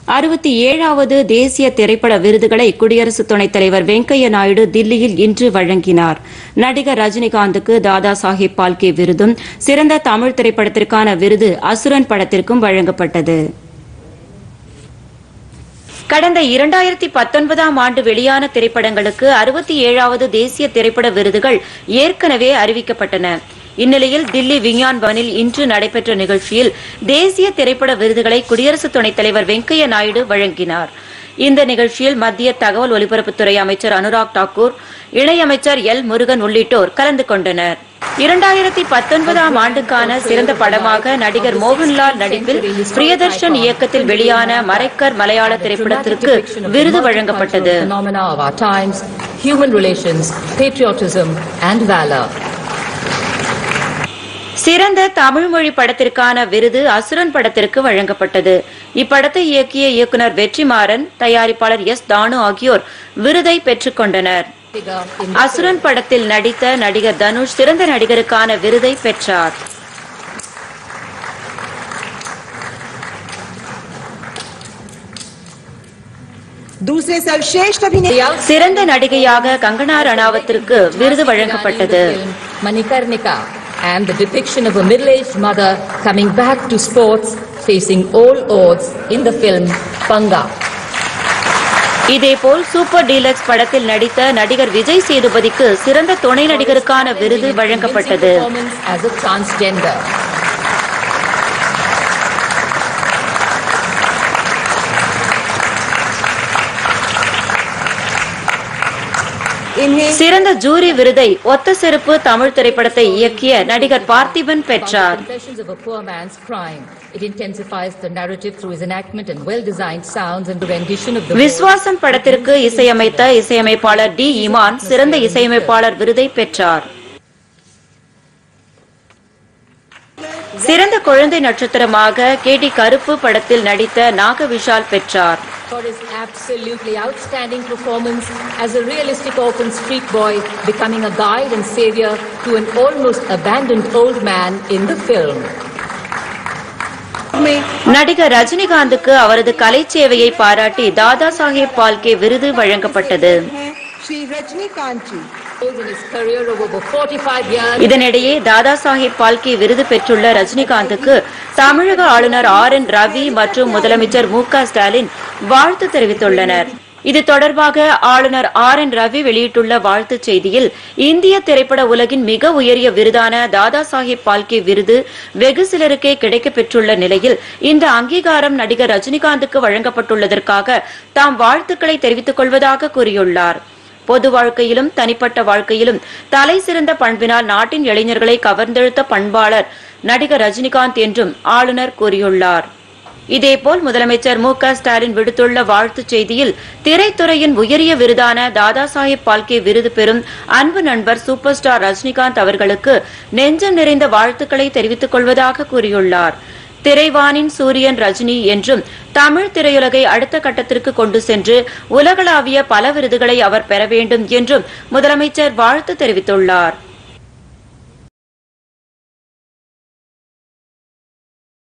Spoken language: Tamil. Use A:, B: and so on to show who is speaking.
A: அறுபத்தி ஏழாவது தேசிய திரைப்பட விருதுகளை குடியரசு துணைத் தலைவர் வெங்கையா நாயுடு தில்லியில் இன்று வழங்கினார் நடிகர் ரஜினிகாந்துக்கு தாதா சாஹேப் பால்கே விருதும் சிறந்த தமிழ் திரைப்படத்திற்கான விருது அசுரன் படத்திற்கும் வழங்கப்பட்டது கடந்த இரண்டாயிரத்தி பத்தொன்பதாம் ஆண்டு வெளியான திரைப்படங்களுக்கு அறுபத்தி ஏழாவது தேசிய திரைப்பட விருதுகள் ஏற்கனவே அறிவிக்கப்பட்டன இந்நிலையில் தில்லி விஞ்ஞான் பவனில் இன்று நடைபெற்ற நிகழ்ச்சியில் தேசிய திரைப்பட விருதுகளை குடியரசு துணைத் தலைவர் வெங்கையா நாயுடு வழங்கினார் இந்த நிகழ்ச்சியில் மத்திய தகவல் ஒலிபரப்புத்துறை அமைச்சர் அனுராக் தாக்கூர் இணையமைச்சர் எல் முருகன் உள்ளிட்டோர் கலந்து கொண்டனர் இரண்டாயிரத்தி பத்தொன்பதாம் ஆண்டுக்கான சிறந்த படமாக நடிகர் மோகன்லால் நடிப்பில் பிரியதர்ஷன் இயக்கத்தில் வெளியான மறைக்கர் மலையாள திரைப்படத்திற்கு விருது வழங்கப்பட்டது
B: phenomena of our times, human relations, patriotism, and valor.
A: சிறந்த தமிழ் மொழி படத்திற்கான விருது அசுரன் படத்திற்கு வழங்கப்பட்டது இப்படத்தை இயக்கிய இயக்குனர் வெற்றிமாறன் தயாரிப்பாளர் எஸ் தானு ஆகியோர் விருதை பெற்றுக் கொண்டனர்
B: Figure in
A: அசுரன் படத்தில் நடித்த நடிகர் தனுஷ் சிறந்த நடிகருக்கான விருதை பெற்றார்
C: दूसरे सर्वश्रेष्ठ अभिनेता
B: the outstanding
A: சிறந்த நடிகையாக கங்கனா ரணாவத்திற்கு விருது வழங்கப்பட்டது
B: film Manikarnika and the depiction of a middle-aged mother coming back to sports facing all odds in the film Panga.
A: இதேபோல் சூப்பர் டீலக்ஸ் படத்தில் நடித்த நடிகர் விஜய் சேதுபதிக்கு சிறந்த துணை நடிகருக்கான விருது வழங்கப்பட்டது
B: Performance as a transgender.
C: इन्हें
A: சிறந்த ஜூரி விருதை ஒத்த செருப்பு தமிழ் திரைப்படத்தை இயக்கிய நடிகர் பார்த்திபன் பெற்றார்
B: Confessions of a Poor Man's Crime. It intensifies the narrative through his enactment and well-designed sounds and the rendition of the
A: விஸ்வாசம் படத்திற்கு இசையமைத்த இசையமைப்பாளர் டி இமான் சிறந்த இசையமைப்பாளர் விருதை பெற்றார் சிறந்த குழந்தை நட்சத்திரமாக கே டி கருப்பு படத்தில் நடித்த நாக விஷால் பெற்றார்
B: for his absolutely outstanding performance as a realistic orphan street boy becoming a guide and savior to an almost abandoned old man in the film.
C: में
A: நடிகர் ரஜினிகாந்துக்கு அவரது கலைச்சேவையை பாராட்டி தாதா சாஹேப் பால்கே விருது வழங்கப்பட்டது
C: हैं श्री रजनीकांत जी
B: In his career of over 45 years,
A: இதனிடையே தாதா சாஹேப் பால்கே விருது பெற்றுள்ள ரஜினிகாந்துக்கு தமிழக ஆளுநர் ஆர் என் ரவி மற்றும் முதலமைச்சர் மு க ஸ்டாலின் வாழ்த்து தெரிவித்துள்ளனர் இது தொடர்பாக ஆளுநர் ஆர் என் ரவி வெளியிட்டுள்ள வாழ்த்துச் செய்தியில் இந்திய திரைப்பட உலகின் மிக உயரிய விருதான தாதா சாஹேப் பால்கே விருது வெகு சிலருக்கே கிடைக்கப் பெற்றுள்ள நிலையில் இந்த அங்கீகாரம் நடிகர் ரஜினிகாந்துக்கு வழங்கப்பட்டுள்ளதற்காக தாம் வாழ்த்துக்களை தெரிவித்துக் கொள்வதாக கூறியுள்ளார் பொது வாழ்க்கையிலும் தனிப்பட்ட வாழ்க்கையிலும் தலை சிறந்த பண்பினால் நாட்டின் இளைஞர்களை கவர்ந்தெழுத்த பண்பாளர் நடிகர் ரஜினிகாந்த் என்றும் ஆளுநர் கூறியுள்ளார் இதேபோல் முதலமைச்சர் மு க ஸ்டாலின் விடுத்துள்ள வாழ்த்துச் செய்தியில் திரைத்துறையின் உயரிய விருதான தாதா சாஹேப் பால்கே விருது பெறும் அன்பு நண்பர் சூப்பர் ஸ்டார் ரஜினிகாந்த் அவர்களுக்கு நெஞ்சம் நிறைந்த வாழ்த்துக்களை தெரிவித்துக் கொள்வதாக கூறியுள்ளார் திரைவானின் சூரியன் ரஜினி என்றும் தமிழ் திரையுலகை அடுத்த கட்டத்திற்கு கொண்டு சென்று உலகளாவிய பல விருதுகளை அவர் பெற வேண்டும் என்றும் முதலமைச்சர் வாழ்த்து தெரிவித்துள்ளார்